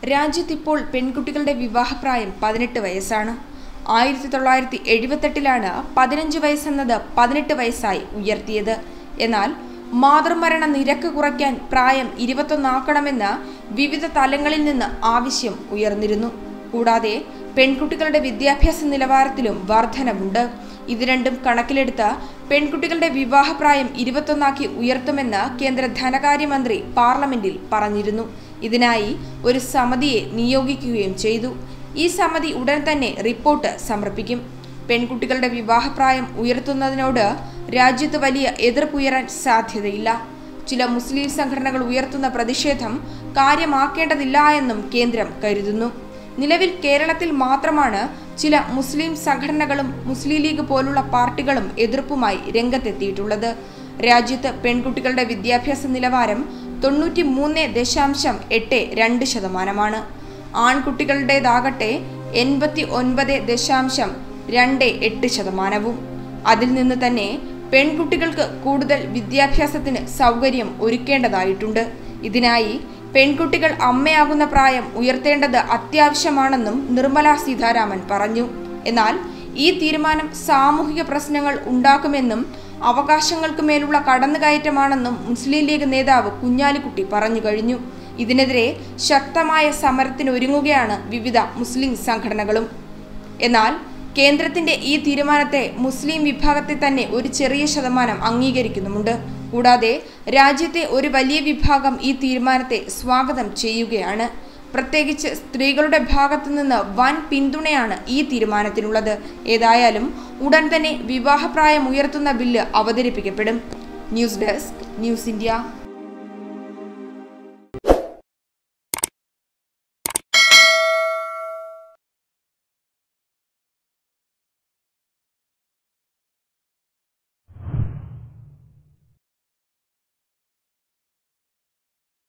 രാജ്യത്തിപ്പോൾ പെൺകുട്ടികളുടെ വിവാഹപ്രായം പതിനെട്ട് വയസ്സാണ് ആയിരത്തി തൊള്ളായിരത്തി എഴുപത്തെട്ടിലാണ് പതിനഞ്ച് വയസ്സെന്നത് പതിനെട്ട് വയസ്സായി ഉയർത്തിയത് എന്നാൽ മാതൃമരണ നിരക്ക് കുറയ്ക്കാൻ പ്രായം ഇരുപത്തൊന്നാക്കണമെന്ന് വിവിധ തലങ്ങളിൽ നിന്ന് ആവശ്യം ഉയർന്നിരുന്നു കൂടാതെ പെൺകുട്ടികളുടെ വിദ്യാഭ്യാസ നിലവാരത്തിലും വർധനവുണ്ട് ഇത് രണ്ടും കണക്കിലെടുത്ത് പെൺകുട്ടികളുടെ വിവാഹപ്രായം ഇരുപത്തൊന്നാക്കി ഉയർത്തുമെന്ന് കേന്ദ്ര ധനകാര്യമന്ത്രി പാർലമെന്റിൽ പറഞ്ഞിരുന്നു ഇതിനായി ഒരു സമിതിയെ നിയോഗിക്കുകയും ചെയ്തു ഈ സമിതി ഉടൻ തന്നെ റിപ്പോർട്ട് സമർപ്പിക്കും പെൺകുട്ടികളുടെ വിവാഹപ്രായം ഉയർത്തുന്നതിനോട് രാജ്യത്ത് വലിയ എതിർപ്പുയരാൻ സാധ്യതയില്ല ചില മുസ്ലിം സംഘടനകൾ ഉയർത്തുന്ന പ്രതിഷേധം കാര്യമാക്കേണ്ടതില്ല എന്നും കേന്ദ്രം കരുതുന്നു നിലവിൽ കേരളത്തിൽ മാത്രമാണ് ചില മുസ്ലിം സംഘടനകളും മുസ്ലിം ലീഗ് പോലുള്ള പാർട്ടികളും എതിർപ്പുമായി രംഗത്തെത്തിയിട്ടുള്ളത് രാജ്യത്ത് പെൺകുട്ടികളുടെ വിദ്യാഭ്യാസ നിലവാരം തൊണ്ണൂറ്റി മൂന്ന് ദശാംശം എട്ട് രണ്ട് ശതമാനമാണ് ആൺകുട്ടികളുടേതാകട്ടെ എൺപത്തി ഒൻപത് ദശാംശം രണ്ട് എട്ട് ശതമാനവും അതിൽ നിന്ന് തന്നെ പെൺകുട്ടികൾക്ക് കൂടുതൽ വിദ്യാഭ്യാസത്തിന് സൗകര്യം ഒരുക്കേണ്ടതായിട്ടുണ്ട് ഇതിനായി പെൺകുട്ടികൾ അമ്മയാകുന്ന പ്രായം ഉയർത്തേണ്ടത് അത്യാവശ്യമാണെന്നും നിർമ്മല സീതാരാമൻ പറഞ്ഞു എന്നാൽ ഈ തീരുമാനം സാമൂഹിക പ്രശ്നങ്ങൾ ഉണ്ടാക്കുമെന്നും അവകാശങ്ങൾക്ക് മേലുള്ള കടന്നുകയറ്റമാണെന്നും മുസ്ലിം ലീഗ് നേതാവ് കുഞ്ഞാലിക്കുട്ടി പറഞ്ഞു കഴിഞ്ഞു ഇതിനെതിരെ ശക്തമായ സമരത്തിനൊരുങ്ങുകയാണ് വിവിധ മുസ്ലിം സംഘടനകളും എന്നാൽ കേന്ദ്രത്തിന്റെ ഈ തീരുമാനത്തെ മുസ്ലിം വിഭാഗത്തെ തന്നെ ഒരു ചെറിയ ശതമാനം അംഗീകരിക്കുന്നുമുണ്ട് കൂടാതെ രാജ്യത്തെ ഒരു വലിയ വിഭാഗം ഈ തീരുമാനത്തെ സ്വാഗതം ചെയ്യുകയാണ് പ്രത്യേകിച്ച് സ്ത്രീകളുടെ ഭാഗത്തു നിന്ന് വൻ പിന്തുണയാണ് ഈ തീരുമാനത്തിനുള്ളത് ഏതായാലും ഉടൻ തന്നെ വിവാഹപ്രായം ഉയർത്തുന്ന ബില്ല് അവതരിപ്പിക്കപ്പെടും ന്യൂസ് ഡെസ്ക് ന്യൂസ് ഇന്ത്യ